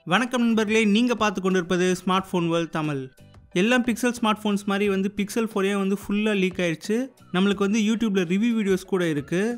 வணக்கம் நண்பர்களே நீங்கள் பார்த்து கொண்டிருப்பது ஸ்மார்ட் ஃபோன் வேர்ல்ட் தமிழ் எல்லாம் பிக்சல் ஸ்மார்ட் ஃபோன்ஸ் மாதிரி வந்து பிக்சல் ஃபோரே வந்து ஃபுல்லாக லீக் ஆயிடுச்சு நம்மளுக்கு வந்து யூடியூப்பில் ரிவ்யூ வீடியோஸ் கூட இருக்குது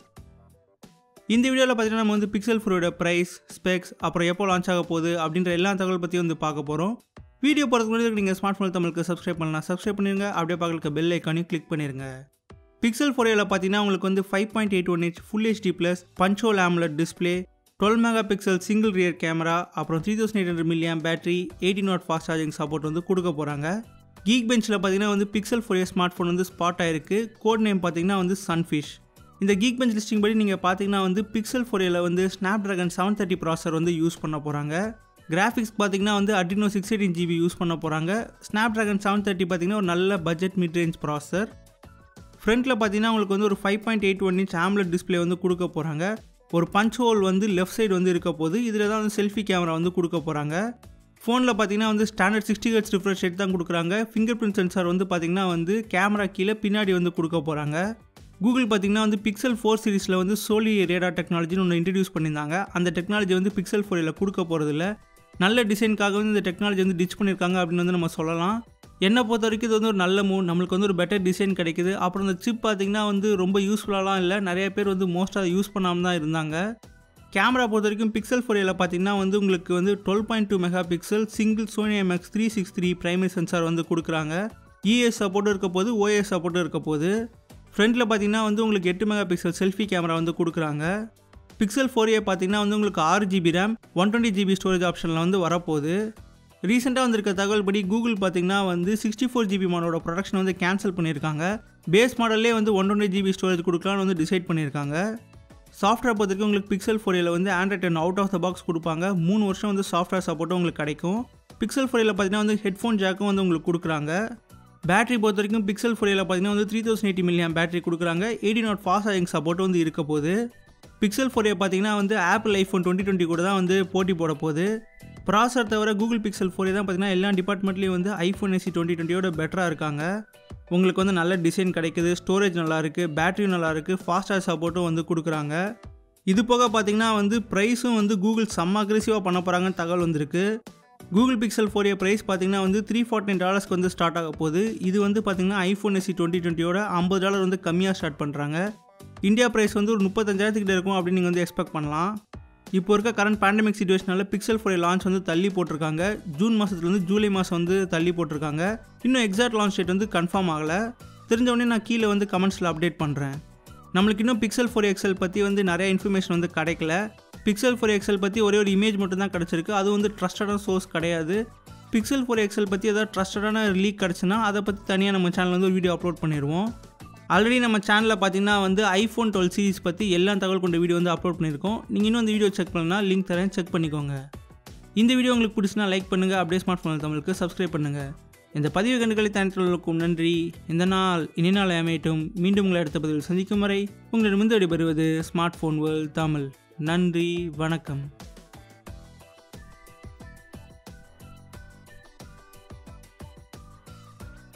இந்த வீடியோவில் பார்த்தீங்கன்னா நம்ம வந்து பிக்சல் ஃபோரோட ப்ரைஸ் ஸ்பெக்ஸ் அப்புறம் எப்போ லான்ச் ஆக போகுது அப்படின்ற எல்லா தகவல் பற்றி வந்து பார்க்க போகிறோம் வீடியோ போகிறதுக்கு முன்னாடி நீங்கள் ஸ்மார்ட் ஃபோன் தமிழுக்கு சப்ஸ்கிரைப் பண்ணலாம் சப்ஸ்கிரைப் பண்ணிருங்க அப்படியே பார்க்கறதுக்கு பெல் ஐக்கானையும் கிளிக் பண்ணிருங்க பிக்சல் ஃபோரில் பார்த்தீங்கன்னா உங்களுக்கு வந்து ஃபைவ் பாயிண்ட் எயிட் ஒன் ஹெச் ஃபுல் ஹெச்டி ப்ளஸ் பஞ்சோ லேம்லெட் display twelve megapixel single rear camera அப்புறம் three thousand eight hundred milliamp battery eighteen watt fast charging support வந்து கொடுக்க போகிறாங்க கீக் பெஞ்சில் பார்த்தீங்கன்னா வந்து பிக்சல் ஃபோர் ஸ்மார்ட் ஃபோன் வந்து ஸ்பாட் ஆயிருக்கு கோட் நேம் பார்த்தீங்கன்னா வந்து சன்ஃபிஷ் இந்த கீக் பெஞ்ச் லிஸ்டிங் படி நீங்கள் பார்த்தீங்கன்னா வந்து பிக்சல் ஃபோரில் வந்து ஸ்னாப் ட்ராகன் செவன் தேர்ட்டி ப்ராசர் வந்து யூஸ் பண்ண போகிறாங்க கிராஃபிக்ஸ் பார்த்தீங்கன்னா வந்து Adreno six eighteen GB use பண்ண போகிறாங்க ஸ்னாப் ட்ராகன் செவன் தேர்ட்டி பார்த்தீங்கன்னா ஒரு நல்ல பட்ஜெட் மிட் ரேஞ்ச் ப்ராசர் ஃப்ரண்ட்டில் பார்த்தீங்கன்னா உங்களுக்கு வந்து ஒரு five point eight one inch AMOLED display வந்து கொடுக்க போகிறாங்க ஒரு பஞ்ச் ஹோல் வந்து லெஃப்ட் சைடு வந்து இருக்க போது இதில் தான் வந்து செல்ஃபி கேமரா வந்து கொடுக்க போகிறாங்க ஃபோனில் பார்த்தீங்கன்னா வந்து standard sixty hertz refresh rate தான் கொடுக்குறாங்க ஃபிங்கர் பிரிண்ட் சென்சார் வந்து பார்த்தீங்கன்னா வந்து கேமரா கீழே பின்னாடி வந்து கொடுக்க போகிறாங்க கூகுள் பார்த்தீங்கன்னா வந்து பிக்சல் ஃபோர் சீரிஸில் வந்து சோலி ரேடா டெக்னாலஜின்னு ஒன்று இன்ட்ரடியூஸ் பண்ணியிருந்தாங்க அந்த டெக்னாலஜி வந்து பிக்சல் ஃபோரில் கொடுக்க போகிறதில்ல நல்ல டிசைனுக்காக வந்து இந்த டெக்னாலஜி வந்து டிச் பண்ணியிருக்காங்க அப்படின்னு வந்து நம்ம சொல்லலாம் என்னை பொறுத்த வரைக்கும் இது வந்து ஒரு நல்ல மூவ் நம்மளுக்கு வந்து ஒரு பெட்டர் டிசைன் கிடைக்குது அப்புறம் இந்த சிப் பார்த்திங்கன்னா வந்து ரொம்ப யூஸ்ஃபுல்லாலாம் இல்லை நிறைய பேர் வந்து மோஸ்ட்டாக யூஸ் பண்ணாமல் தான் இருந்தாங்க கேமரா பொறுத்த வரைக்கும் பிக்சல் ஃபோரியில் பார்த்தீங்கன்னா வந்து உங்களுக்கு வந்து twelve point two megapixel single Sony MX three six three primary sensor வந்து கொடுக்குறாங்க இஎஸ் சப்போர்ட்டும் இருக்க போது ஓஎஸ் சப்போர்ட்டும் இருக்க போது ஃப்ரண்ட்டில் பார்த்தீங்கன்னா வந்து உங்களுக்கு எட்டு மெகா பிக்சல் செல்ஃபி கேமரா வந்து கொடுக்குறாங்க பிக்சல் ஃபோர் ஏ பார்த்தீங்கன்னா வந்து உங்களுக்கு ஆறு GB RAM one twenty GB storage ஆப்ஷனில் வந்து வரப்போகுது ரீசெண்டாக வந்திருக்க தகவல் படி கூகுள் பார்த்தீங்கன்னா வந்து சிக்ஸ்டி ஃபோர் ஜிபி மாடலோட ப்ரொடக்ஷன் வந்து கேன்சல் பண்ணியிருக்காங்க பேஸ் மாடல்லே வந்து ஒன் டுவெண்ட்டி ஜிபி ஸ்டோரேஜ் கொடுக்கலான்னு வந்து டிசைட் பண்ணியிருக்காங்க சாஃப்ட்வேர் பொறுத்தவரைக்கும் உங்களுக்கு பிக்சல் ஃபோரில் வந்து Android ten out of the box கொடுப்பாங்க மூணு வருஷம் வந்து சாஃப்ட்வேர் சப்போர்ட்டும் உங்களுக்கு கிடைக்கும் பிக்சல் ஃபோரில் பார்த்தீங்கன்னா வந்து ஹெட்ஃபோன் ஜாக்கும் வந்து உங்களுக்கு கொடுக்குறாங்க பேட்டரி பொறுத்த வரைக்கும் பிக்சல் ஃபோரில் பார்த்தீங்கன்னா வந்து three thousand eighty milliamp battery கொடுக்குறாங்க eighteen watt fast charging support வந்து இருக்க போகுது பிக்சல் ஃபோரில் பார்த்தீங்கன்னா வந்து ஆப்பிள் ஐஃபோன் டுவெண்ட்டி டுவெண்ட்டி கூட தான் வந்து போட்டி போட போகுது ப்ராசர் தவிர கூகுள் பிக்சல் ஃபோரே தான் பார்த்தீங்கன்னா எல்லா டிபார்ட்மெண்ட்லேயும் வந்து ஐஃபோன் எஸ்சி டுவெண்ட்டி டுவெண்ட்டியோட பெட்டராக இருக்காங்க உங்களுக்கு வந்து நல்ல டிசைன் கிடைக்குது ஸ்டோரேஜ் நல்லா இருக்குது பேட்டரியும் நல்லா இருக்குது ஃபாஸ்டாக சப்போர்ட்டும் வந்து கொடுக்குறாங்க இது போக பார்த்தீங்கன்னா வந்து ப்ரைஸும் வந்து கூகுள் செம்ம அக்ரெசிவாக பண்ண போகிறாங்கன்னு தகவல் வந்திருக்கு கூகுள் பிக்சல் ஃபோரிய ப்ரைஸ் பார்த்தீங்கன்னா வந்து த்ரீ ஃபார்ட்டி டாலர்ஸ்க்கு வந்து ஸ்டார்ட் ஆக போகுது இது வந்து பார்த்தீங்கன்னா ஐஃபோன் எஸ்சி டுவெண்ட்டி டுவெண்ட்டியோட ஐம்பது டாலர் வந்து கம்மியாக ஸ்டார்ட் பண்ணுறாங்க இந்தியா ப்ரைஸ் வந்து ஒரு முப்பத்தஞ்சாயிரத்துக்கிட்ட இருக்கும் அப்படின்னு நீங்கள் வந்து எக்ஸ்பெக்ட் பண்ணலாம் இப்போ இருக்க கரண்ட் பேண்டமிக் சுச்சுவேஷனால பிக்சல் ஃபோர் லான்ச் வந்து தள்ளி போட்டிருக்காங்க ஜூன் மாதத்துலேருந்து ஜூலை மாதம் வந்து தள்ளி போட்டிருக்காங்க இன்னும் எக்ஸாக்ட் லான்ச் டேட் வந்து கன்ஃபார்ம் ஆகலை தெரிஞ்சவொடனே நான் கீழே வந்து கமெண்ட்ஸில் அப்டேட் பண்ணுறேன் நம்மளுக்கு இன்னும் பிக்சல் ஃபோர் எக்ஸல் பற்றி வந்து நிறைய இன்ஃபர்மேஷன் வந்து கிடைக்கல பிக்சல் ஃபோர் எக்ஸல் பற்றி ஒரே ஒரு இமேஜ் மட்டும் தான் கிடச்சிருக்கு அது வந்து ட்ரஸ்டடான சோர்ஸ் கிடையாது பிக்சல் ஃபோர் எக்ஸல் பற்றி ஏதாவது ட்ரஸ்டடான லீக் கிடச்சுன்னா அதை பற்றி தனியாக நம்ம சேனல் வந்து ஒரு வீடியோ அப்லோட் பண்ணிடுவோம் ஆல்ரெடி நம்ம சேனலில் பார்த்தீங்கன்னா வந்து ஐஃபோன் டுவெல் சீரிஸ் பற்றி எல்லா தகவல் கொண்ட வீடியோ வந்து அப்லோட் பண்ணியிருக்கோம் நீங்கள் இன்னும் அந்த வீடியோ செக் பண்ணலாம் லிங்க் தரேன் செக் பண்ணிக்கோங்க இந்த வீடியோ உங்களுக்கு பிடிச்சினா லைக் பண்ணுங்கள் அப்படியே ஸ்மார்ட் ஃபோன் தமிழுக்கு சப்ஸ்கிரைப் பண்ணுங்கள் இந்த பதிவு கண்டுகளை தனித்துள்ளவர்களுக்கும் நன்றி இந்த நாள் இனி நாள் அமையட்டும் மீண்டும் உங்களை அடுத்த பதிவில் சந்திக்கும் வரை உங்களிடமிருந்து விடைபெறுவது ஸ்மார்ட் ஃபோன் வேர்ல்ட் தமிழ் நன்றி வணக்கம்